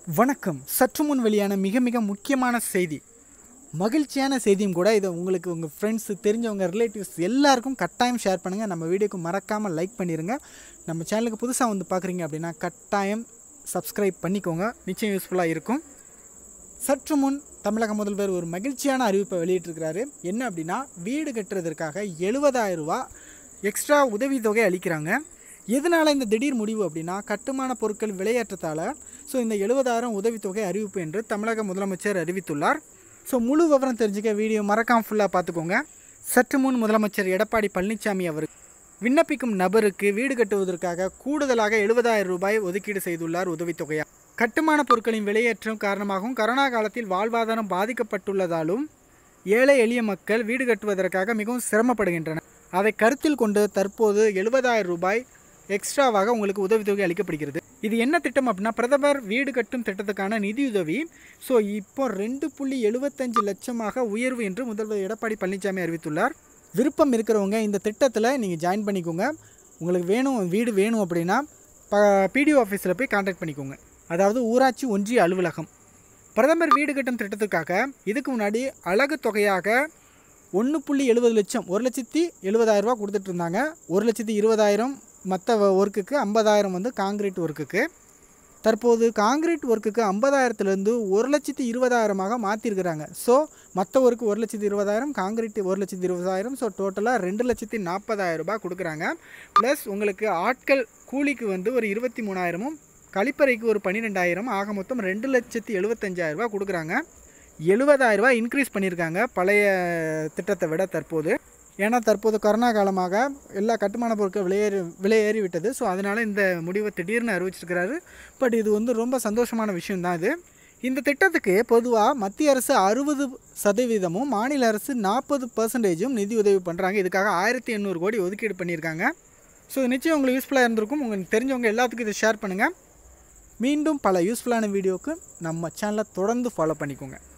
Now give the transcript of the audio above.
வணக்கம் சற்று முன் வெளியான மிக மிக முக்கியமான செய்தி மகிழ்ச்சியான செய்தியும் கூட இதை உங்களுக்கு உங்கள் ஃப்ரெண்ட்ஸு தெரிஞ்சவங்க ரிலேட்டிவ்ஸ் எல்லாருக்கும் கட்டாயம் ஷேர் பண்ணுங்கள் நம்ம வீடியோக்கு மறக்காமல் லைக் பண்ணிடுங்க நம்ம சேனலுக்கு புதுசாக வந்து பார்க்குறீங்க அப்படின்னா கட்டாயம் சப்ஸ்கிரைப் பண்ணிக்கோங்க நிச்சயம் யூஸ்ஃபுல்லாக இருக்கும் சற்று முன் தமிழக முதல்வர் ஒரு மகிழ்ச்சியான அறிவிப்பை வெளியிட்டிருக்கிறாரு என்ன அப்படின்னா வீடு கட்டுறதற்காக 70000 ரூபாய் எக்ஸ்ட்ரா உதவித்தொகை அளிக்கிறாங்க எதனால் இந்த திடீர் முடிவு அப்படின்னா கட்டுமான பொருட்கள் விலையேற்றத்தால் ஸோ இந்த எழுபதாயிரம் உதவித்தொகை அறிவிப்பு என்று தமிழக முதலமைச்சர் அறிவித்துள்ளார் ஸோ முழு விவரம் தெரிஞ்சுக்க வீடியோ மறக்காம ஃபுல்லாக பார்த்துக்கோங்க சற்று முன் முதலமைச்சர் எடப்பாடி பழனிசாமி அவர் விண்ணப்பிக்கும் நபருக்கு வீடு கட்டுவதற்காக கூடுதலாக எழுபதாயிரம் ரூபாய் ஒதுக்கீடு செய்துள்ளார் உதவித்தொகையாக கட்டுமான பொருட்களின் விலையேற்றம் காரணமாகவும் கரோனா காலத்தில் வாழ்வாதாரம் பாதிக்கப்பட்டுள்ளதாலும் ஏழை எளிய மக்கள் வீடு கட்டுவதற்காக மிகவும் சிரமப்படுகின்றனர் அதை கருத்தில் கொண்டு தற்போது எழுபதாயிரம் ரூபாய் எக்ஸ்ட்ராவாக உங்களுக்கு உதவித்தொகை அளிக்கப்படுகிறது இது என்ன திட்டம் அப்படின்னா பிரதமர் வீடு கட்டும் திட்டத்துக்கான நிதியுதவி ஸோ இப்போ ரெண்டு புள்ளி எழுபத்தஞ்சு லட்சமாக உயர்வு என்று முதல்வர் எடப்பாடி பழனிசாமி அறிவித்துள்ளார் விருப்பம் இருக்கிறவங்க இந்த திட்டத்தில் நீங்கள் ஜாயின் பண்ணிக்கோங்க உங்களுக்கு வேணும் வீடு வேணும் அப்படின்னா ப பிடிஓ ஆஃபீஸில் போய் கான்டாக்ட் பண்ணிக்கோங்க அதாவது ஊராட்சி ஒன்றிய அலுவலகம் பிரதமர் வீடு கட்டும் திட்டத்துக்காக இதுக்கு முன்னாடி அழகு தொகையாக ஒன்று புள்ளி எழுபது லட்சம் ஒரு லட்சத்தி எழுபதாயிரம் ரூபா கொடுத்துட்டு இருந்தாங்க ஒரு லட்சத்தி இருபதாயிரம் மற்ற ஒர்க்குக்கு ஐம்பதாயிரம் வந்து காங்கிரீட் ஒர்க்குக்கு தற்போது காங்கிரீட் ஒர்க்குக்கு ஐம்பதாயிரத்துலேருந்து ஒரு லட்சத்தி இருபதாயிரமாக மாற்றிருக்கிறாங்க ஸோ மற்ற ஒர்க்கு ஒரு லட்சத்தி இருபதாயிரம் காங்கிரீட் ஒரு லட்சத்தி இருபதாயிரம் ஸோ டோட்டலாக ரெண்டு லட்சத்தி நாற்பதாயிரம் ரூபாய் கொடுக்குறாங்க ப்ளஸ் உங்களுக்கு ஆட்கள் கூலிக்கு வந்து ஒரு இருபத்தி மூணாயிரமும் கழிப்பறைக்கு ஒரு பன்னிரெண்டாயிரம் ஆக மொத்தம் ரெண்டு லட்சத்தி எழுபத்தஞ்சாயிரம் ரூபாய் கொடுக்குறாங்க எழுபதாயிரம் ரூபாய் இன்க்ரீஸ் பண்ணியிருக்காங்க பழைய திட்டத்தை விட தற்போது ஏன்னா தற்போது கொரோனா காலமாக எல்லா கட்டுமான பொருட்கள் விலையேறி விலையேறி விட்டது ஸோ அதனால் இந்த முடிவை திடீர்னு அறிவிச்சிருக்கிறாரு பட் இது வந்து ரொம்ப சந்தோஷமான விஷயம்தான் இது இந்த திட்டத்துக்கு பொதுவாக மத்திய அரசு அறுபது சதவீதமும் மாநில அரசு நாற்பது பர்சன்டேஜும் நிதி உதவி பண்ணுறாங்க இதுக்காக ஆயிரத்தி எண்ணூறு கோடி ஒதுக்கீடு பண்ணியிருக்காங்க ஸோ இது நிச்சயம் உங்களுக்கு யூஸ்ஃபுல்லாக இருந்திருக்கும் உங்களுக்கு தெரிஞ்சவங்க எல்லாத்துக்கும் இதை ஷேர் பண்ணுங்கள் மீண்டும் பல யூஸ்ஃபுல்லான வீடியோக்கு நம்ம சேனலை தொடர்ந்து ஃபாலோ பண்ணிக்கோங்க